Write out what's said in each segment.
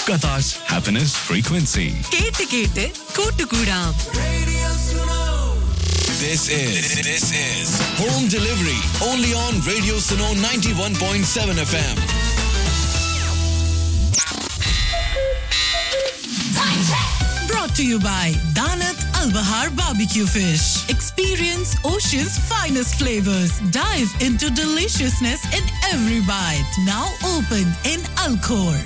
Qatar's happiness frequency. കേട്ട് കേട്ട് കൂട്ടുകൂടാം This is this is home delivery only on Radio Suno 91.7 FM. brought to you by Danat Al Bahar Barbecue Fish. Experience ocean's finest flavors. Dive into deliciousness in every bite. Now open in Alcor.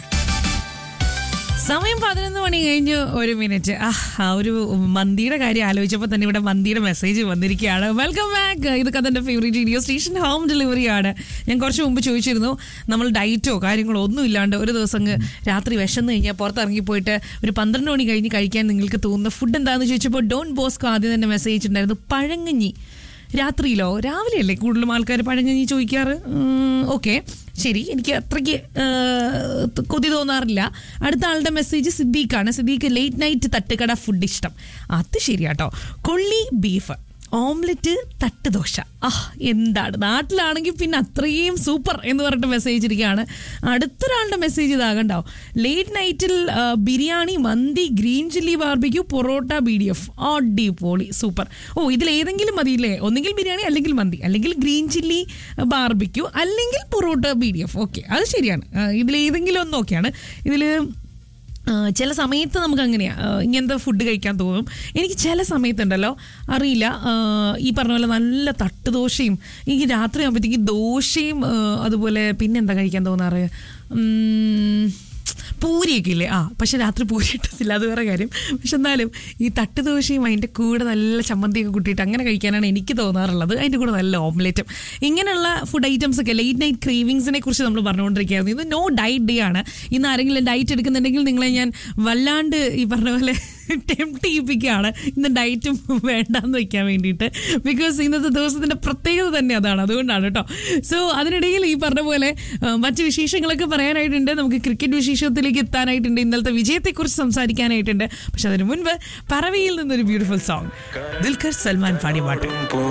സമയം പതിനൊന്ന് മണി കഴിഞ്ഞ് ഒരു minute ആ ആ ഒരു മന്തിയുടെ കാര്യം ആലോചിച്ചപ്പോൾ തന്നെ ഇവിടെ മന്തിയുടെ മെസ്സേജ് വന്നിരിക്കുകയാണ് വെൽക്കം ബാക്ക് ഇത് കഥൻ്റെ favourite radio station home delivery ആണ് ഞാൻ കുറച്ച് മുമ്പ് ചോദിച്ചിരുന്നു നമ്മൾ ഡയറ്റോ കാര്യങ്ങളോ ഒന്നും ഇല്ലാണ്ട് ഒരു ദിവസം അങ്ങ് രാത്രി വിശന്ന് കഴിഞ്ഞാൽ പുറത്തിറങ്ങി പോയിട്ട് ഒരു പന്ത്രണ്ട് മണി കഴിഞ്ഞ് കഴിക്കാൻ നിങ്ങൾക്ക് തോന്നുന്ന ഫുഡ് എന്താണെന്ന് ചോദിച്ചപ്പോൾ ഡോൺ ബോസ്കോ ആദ്യം തന്നെ മെസ്സേജ് ഇട്ടിട്ടുണ്ടായിരുന്നു പഴങ്ങഞ്ഞി രാത്രിയിലോ രാവിലെയല്ലേ കൂടുതലും ആൾക്കാർ പഴങ്കഞ്ഞി ചോദിക്കാറ് ഓക്കെ ശരി എനിക്ക് അത്രയ്ക്ക് ആ, കൊതി തോന്നാറില്ല അടുത്ത ആളുടെ മെസ്സേജ് സിദ്ദീഖാണ് സിദ്ദീഖ് ലേറ്റ് നൈറ്റ് തട്ടുകട ഫുഡ് ഇഷ്ടം അത് ശരിയാട്ടോ കൊള്ളി ബീഫ് ഓംലെറ്റ് തട്ടുദോശ ആ എന്താണ് നാട്ടിലാണെങ്കിൽ പിന്നെ അത്രയും സൂപ്പർ എന്ന് പറഞ്ഞിട്ട് മെസ്സേജ് ഇരിക്കുകയാണ് അടുത്തൊരാളുടെ മെസ്സേജ് ഇതാകണ്ടോ ലേറ്റ് നൈറ്റിൽ ആ, biryani mandi green chilli barbecue porotta B D F അടിപൊളി സൂപ്പർ ഓ ഇതിൽ ഏതെങ്കിലും മതിയില്ലേ ഒന്നെങ്കിൽ ബിരിയാണി അല്ലെങ്കിൽ മന്തി അല്ലെങ്കിൽ ഗ്രീൻ ചില്ലി ബാർബിക്യൂ അല്ലെങ്കിൽ porotta B D F okay അത് ശരിയാണ് ആ, ഇതിൽ ഏതെങ്കിലും ഒന്ന് ഓക്കെയാണ് ഇതിൽ ആ, ചില സമയത്ത് നമുക്ക് അങ്ങനെയാ ആ, ഇങ്ങനത്തെ ഫുഡ് കഴിക്കാൻ തോന്നും എനിക്ക് ചില സമയത്തുണ്ടല്ലോ അറിയില്ല ആ, ഈ പറഞ്ഞ പോലെ നല്ല തട്ടുദോശയും എനിക്ക് രാത്രി ആകുമ്പോഴത്തേക്ക് ദോശയും ആ, അതുപോലെ പിന്നെന്താ കഴിക്കാൻ തോന്നാറ് ഉം, പൂരിയൊക്കെ ഇല്ലേ ആ പക്ഷെ രാത്രി പൂരി ഇട്ടത്തില്ല അത് വേറെ കാര്യം പക്ഷെ എന്നാലും ഈ തട്ടുദോശയും അതിൻ്റെ കൂടെ നല്ല ചമ്മന്തിയൊക്കെ കൂട്ടിയിട്ട് അങ്ങനെ കഴിക്കാനാണ് എനിക്ക് തോന്നാറുള്ളത് അതിൻ്റെ കൂടെ നല്ല ഓംലെറ്റും ഇങ്ങനെയുള്ള ഫുഡ് ഐറ്റംസ് ഒക്കെ ലേറ്റ് നൈറ്റ് ക്രീവിങ്സിനെ കുറിച്ച് നമ്മൾ പറഞ്ഞുകൊണ്ടിരിക്കുകയായിരുന്നു ഇത് നോ ഡയറ്റ് ഡേ ആണ് ഇന്ന് ആരെങ്കിലും ഡയറ്റ് എടുക്കുന്നുണ്ടെങ്കിൽ നിങ്ങളെ ഞാൻ വല്ലാണ്ട് ഈ പറഞ്ഞ പോലെ ടെംപ്റ്റ് ചെയ്യിപ്പിക്കുകയാണ് ഇന്ന് ഡയറ്റും വേണ്ടാന്ന് വെക്കാൻ വേണ്ടിയിട്ട് ബിക്കോസ് ഇന്നത്തെ ദിവസത്തിന്റെ പ്രത്യേകത തന്നെ അതാണ് അതുകൊണ്ടാണ് കേട്ടോ സോ അതിനിടയിൽ ഈ പറഞ്ഞ പോലെ ആ, മറ്റ് വിശേഷങ്ങളൊക്കെ പറയാനായിട്ടുണ്ട് നമുക്ക് ക്രിക്കറ്റ് വിശേഷത്തിലേക്ക് എത്താനായിട്ടുണ്ട് ഇന്നലത്തെ വിജയത്തെക്കുറിച്ച് സംസാരിക്കാനായിട്ടുണ്ട് പക്ഷെ അതിനു മുൻപ് പറവയിൽ നിന്നൊരു ബ്യൂട്ടിഫുൾ സോങ് ദുൽഖർ സൽമാൻ പാടിയ പാട്ട്